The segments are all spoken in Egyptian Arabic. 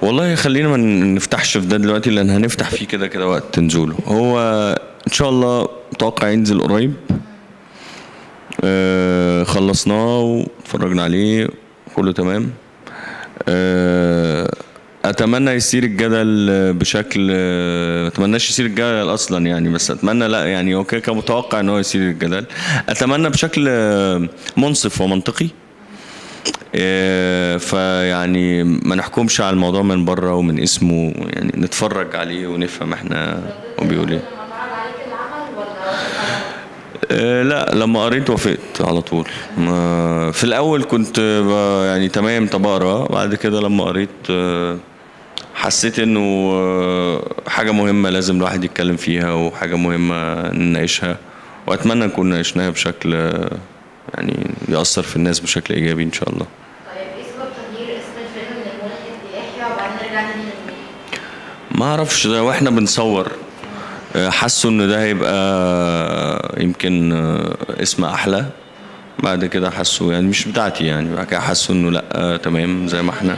والله خلينا ما نفتحش في ده دلوقتي لان هنفتح فيه كده كده وقت نزوله هو ان شاء الله متوقع ينزل قريب آه خلصناه واتفرجنا عليه كله تمام آه اتمنى يصير الجدل بشكل ما اتمناش يصير الجدل اصلا يعني بس اتمنى لا يعني هو كده كان متوقع ان هو يصير الجدل اتمنى بشكل منصف ومنطقي إيه، فيعني ما نحكمش على الموضوع من بره ومن اسمه يعني نتفرج عليه ونفهم احنا هو بيقول ايه إيه، لا لما قريت وافقت على طول ما في الاول كنت ب- يعني تمام طب اقرا بعد كده لما قريت آه، حسيت انه آه، حاجه مهمه لازم الواحد يتكلم فيها وحاجه مهمه نناقشها واتمنى نكون ناقشناها بشكل آه، يعني يأثر في الناس بشكل ايجابي ان شاء الله طيب ايه سبب تغيير اسم الفيلم من الملحد ليحيى وبعدين نرجع تاني للملحد؟ ما اعرفش ده واحنا بنصور آه، حسوا ان ده هيبقى آه، يمكن آه، اسم احلى بعد كده حسوا يعني مش بتاعتي يعني بعد كده حسوا انه لا آه، تمام زي ما احنا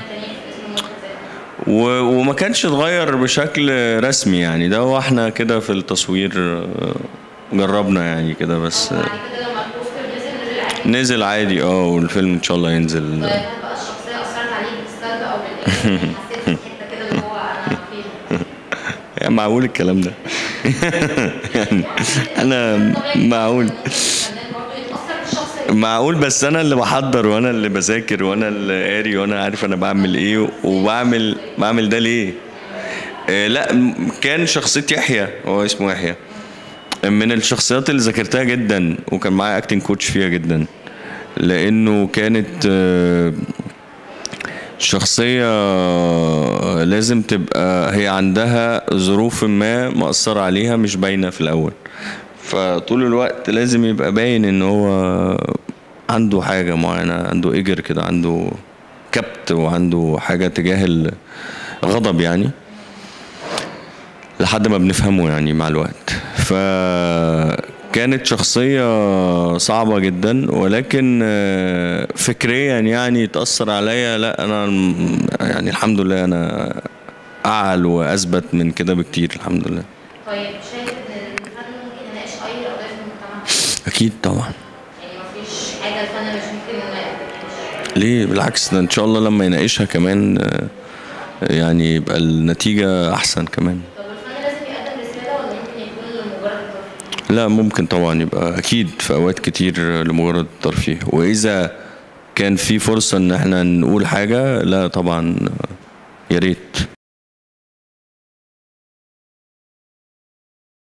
و- وما كانش اتغير بشكل رسمي يعني ده هو احنا كده في التصوير آه، جربنا يعني كده بس آه، بعد كده لما البوستر نزل نزل عادي نزل عادي اه والفيلم ان شاء الله ينزل طيب هل بقى الشخصية أثرت عليك بالسلب أو بالإيجاب؟ حسيت في حتة كده اللي هو أنا فين؟ يعني معقول الكلام ده يعني انا معقول الفنان برضه يتأثر بالشخصية معقول بس انا اللي بحضر وانا اللي بذاكر وانا اللي قاري وانا عارف انا بعمل ايه وبعمل بعمل ده ليه آه لا م- كان شخصية يحيى هو اسمه يحيى من الشخصيات اللي ذاكرتها جدا وكان معايا اكتنج كوتش فيها جدا لانه كانت آه، شخصية لازم تبقى هي عندها ظروف ما مأثرة عليها مش باينة في الأول فطول الوقت لازم يبقى باين ان هو عنده حاجة معينة عنده اجر كده عنده كبت وعنده حاجة تجاه الغضب يعني لحد ما بنفهمه يعني مع الوقت فكانت شخصية صعبة جدا ولكن آه، فكريا يعني تأثر عليا لا أنا يعني الحمد لله أنا أعل وأثبت من كده بكتير الحمد لله طيب شايف إن الفن ممكن يناقش أي قضايا في المجتمع؟ أكيد طبعا يعني مفيش حاجة الفن مش ممكن ما يناقشهاش ليه بالعكس ده ان شاء الله لما يناقشها كمان آه، يعني يبقى النتيجة احسن كمان طب الفن لازم يقدم رسالة ولا ممكن يكون لمجرد الترفيه؟ لا ممكن طبعا يبقى اكيد في اوقات كتير لمجرد الترفيه واذا كان في فرصة ان احنا نقول حاجة لا طبعا آه، يا ريت